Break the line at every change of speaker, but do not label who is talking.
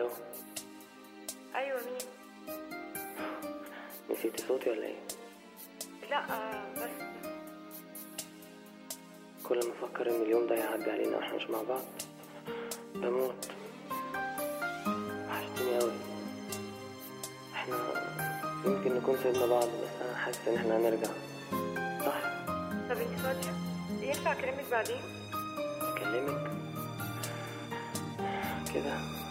الو
ايوه مين
نسيتي صوتي ولا ايه
لا آه بس
كل ما افكر ان اليوم ده هيعدي علينا واحنا مش مع بعض بموت وحشتني اوي احنا يمكن نكون سيبنا بعض بس انا حاسس ان احنا هنرجع صح
طب انت فاضيه ينفع اكلمك بعدين
اكلمك كده